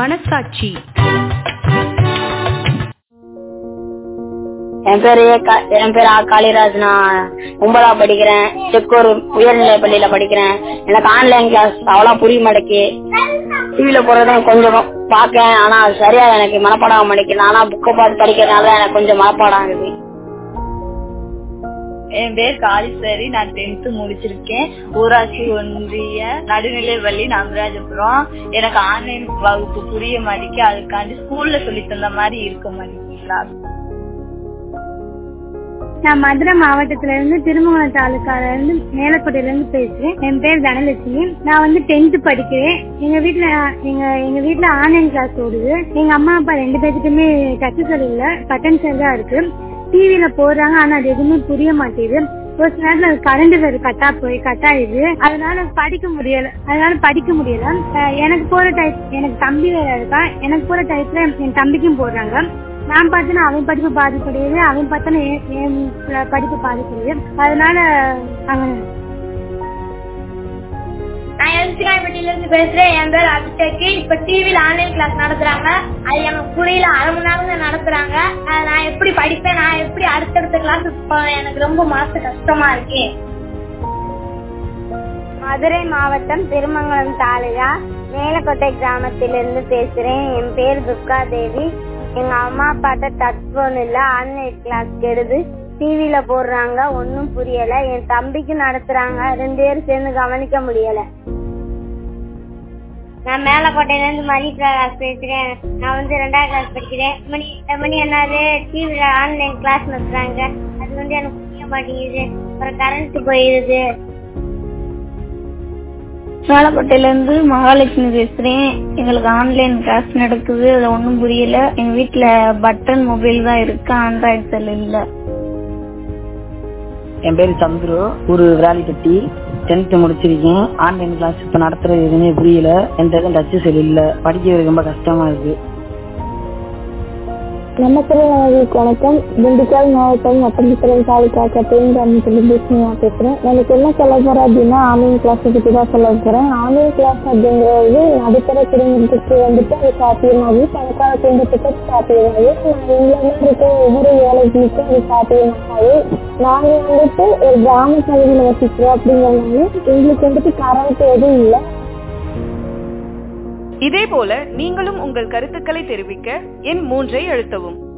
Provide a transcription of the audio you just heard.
மனசாட்சி என் பேரு கா- என் பேரு ஆ. காளிராஜ் நான் ஒன்பதா படிக்கிறேன் செக்கூர் உயர்நிலை பள்ளியில படிக்கிறேன் எனக்கு ஆன்லைன் கிளாஸ் அவ்வளோ புரிய மாட்டேக்கு டிவில போறது கொஞ்சம் பார்க்கேன் ஆனா அது சரியா எனக்கு மனப்பாடம் ஆக மாட்டேங்குது ஆனா புக்கை பார்த்து படிக்கிறதுனால எனக்கு கொஞ்சம் மனப்பாடம் ஆகுது என் பேர் காளீஸ்வரி நான் டென்த் முடிச்சிருக்கேன் ஊராட்சி ஒன்றிய நடுநிலை பள்ளி நாமராஜபுரம் எனக்கு ஆன்லைன் வகுப்பு புரிய மாட்டேங்குது அதுக்காண்டி ஸ்கூல்ல சொல்லி தந்த மாதிரி இருக்க மாட்டேங்குது கிளாஸ் நான் மதுரை மாவட்டத்துல இருந்து திருமங்கலம் தாலுக்கால இருந்து மேலக்கோட்டையில இருந்து பேசுறேன் என் பேர் தனலட்சுமி நான் வந்து டென்த் படிக்கிறேன் எங்க வீட்ல எங்க எங்க வீட்ல ஆன்லைன் கிளாஸ் ஓடுது எங்க அம்மா அப்பா ரெண்டு பேர்த்துக்குமே டச் செல் இல்ல பட்டன் செல் தான் இருக்கு டிவில போடுறாங்க ஆனா அது எதுவுமே புரிய மாட்டேங்குது ஒரு சில நேரத்துல கரண்ட் வேறு கட்டா போய் கட் ஆயிடுது அதனால படிக்க முடியல அதனால படிக்க முடியல அஹ் எனக்கு போற டைப் எனக்கு தம்பி வேற இருக்கா எனக்கு போற டைப்ல என் தம்பிக்கும் போடுறாங்க நான் பார்த்தேன்னா அவன் படிப்பு பாதிப்படையுது அவன் பார்த்தா என் படிப்பு பாதிப்படுது அதனால அவன் நான் எல்சிகாய்பட்டியில இருந்து பேசுறேன் என் பேர் அபிஷேக் இப்ப டிவில ஆன்லைன் கிளாஸ் நடத்துறாங்க அது எனக்கு புரியல அரை மணி நேரம் தான் நடத்துறாங்க அது நான் எப்படி படிப்பேன் நான் எப்படி அடுத்தடுத்த கிளாஸ் போவேன் எனக்கு ரொம்ப மனசு கஷ்டமா இருக்கு மதுரை மாவட்டம் திருமங்கலம் தாலுகா மேலக்கோட்டை கிராமத்திலிருந்து பேசுறேன் என் பேர் துர்கா தேவி எங்க அம்மா அப்பாட்ட டச் போன் இல்ல ஆன்லைன் கிளாஸ் கெடுது டிவில போடுறாங்க ஒன்னும் புரியல என் தம்பிக்கு நடத்துறாங்க ரெண்டு பேரும் சேர்ந்து கவனிக்க முடியல நான் மேலக்கோட்டையில இருந்து மணி பிரகாஷ் பேசுறேன் நான் வந்து ரெண்டாவது கிளாஸ் படிக்கிறேன் மணி மணி என்னது டிவில ஆன்லைன் கிளாஸ் நடத்துறாங்க அது வந்து எனக்கு புரிய மாட்டேங்குது அப்புறம் கரண்ட் போயிருது மேலக்கோட்டையில இருந்து மகாலட்சுமி பேசுறேன் எங்களுக்கு ஆன்லைன் கிளாஸ் நடக்குது அது ஒன்றும் புரியல எங்க வீட்ல பட்டன் மொபைல் தான் இருக்கு ஆண்ட்ராய்டு செல் இல்ல என் பேரு சந்துரு ஒரு விராலிப்பட்டி டென்த் முடிச்சிருக்கேன் ஆன்லைன் கிளாஸ் இப்ப நடத்துறது எதுவுமே புரியல எந்த எதுவும் டச் செல் இல்ல படிக்கிறது ரொம்ப கஷ்டமா இருக்கு நமக்கு வணக்கம் திண்டுக்கல் மாவட்டம் ஒட்டம்பித்திரம் தாலுக்கா கட்டையும் கிராமத்திலிருந்து நான் பேசுறேன் எனக்கு என்ன சொல்ல போறேன் அப்படின்னா ஆன்லைன் கிளாஸ் பத்தி தான் சொல்ல போறேன் ஆன்லைன் கிளாஸ் அப்படிங்கிறது நடுத்தர குடும்பத்துக்கு வந்துட்டு அது சாத்தியமாகும் பணக்கார குடும்பத்துக்கு சாத்தியமாகும் நான் இங்கிலாந்து இருக்க ஒவ்வொரு வேலைகளுக்கும் அது சாத்தியமாகாது நாங்க வந்துட்டு ஒரு கிராம பகுதியில் வசிக்கிறோம் அப்படிங்கிறதுனால எங்களுக்கு வந்துட்டு கரண்ட் எதுவும் இல்லை இதேபோல நீங்களும் உங்கள் கருத்துக்களை தெரிவிக்க எண் மூன்றை அழுத்தவும்